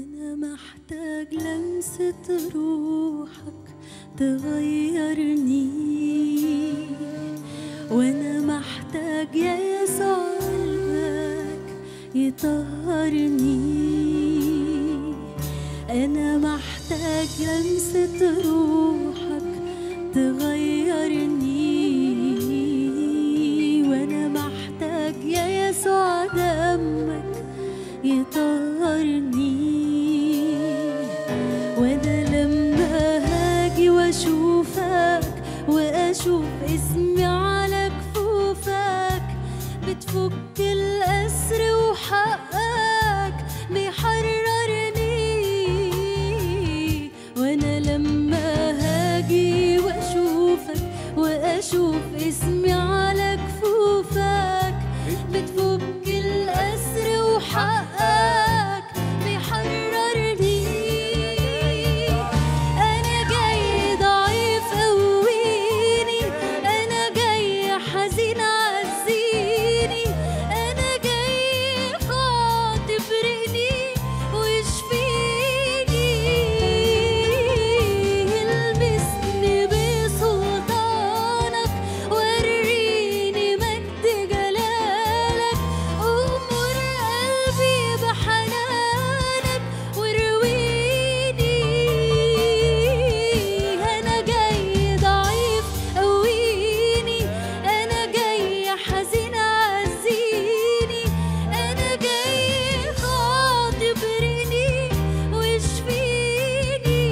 أنا محتاج لمسة روحك تغيرني وأنا محتاج يا يسوع قلبك يطهرني أنا محتاج لمسة روحك تغيرني وأنا محتاج يا يسوع دمك يطهرني وانا لما هاجي واشوفك واشوف اسمي على كفوفك بتفك الاسر وحقك بيحررني وانا لما هاجي واشوفك واشوف اسمي على كفوفك بتفك الاسر وحقك بيحررني انا جاي ضعيف قويني انا جاي حزين عزيني انا جاي خاطب رقني واشفيني المسني بسلطانك وريني مجد جلالك امر قلبي بحنانك ورويني انا جاي ضعيف قويني انا جاي حزين عزيني انا جاي خاطب رقني واشفيني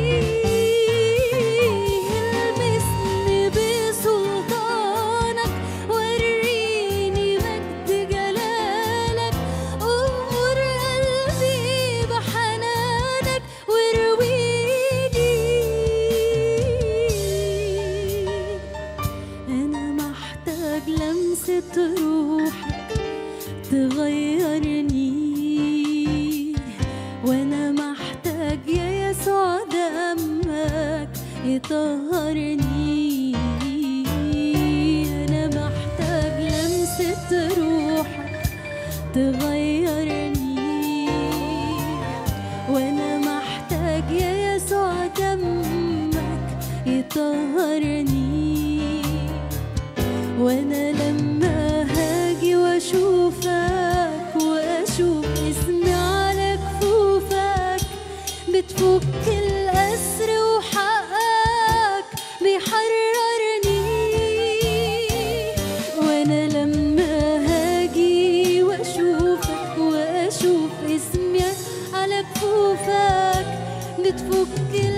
المسني بسلطانك وريني مجد جلالك امر قلبي بحنانك ورويني أنا محتاج لمسة روحك تغيرني وأنا محتاج يا يسوع دمك يطهرني أنا محتاج لمسة روحك تغيرني وأنا محتاج يا يسوع دمك يطهرني وانا لما هاجي واشوفك واشوف اسمي على كفوفك بتفك الاسر وحقك بيحررني وانا لما هاجي واشوفك واشوف اسمي على كفوفك بتفك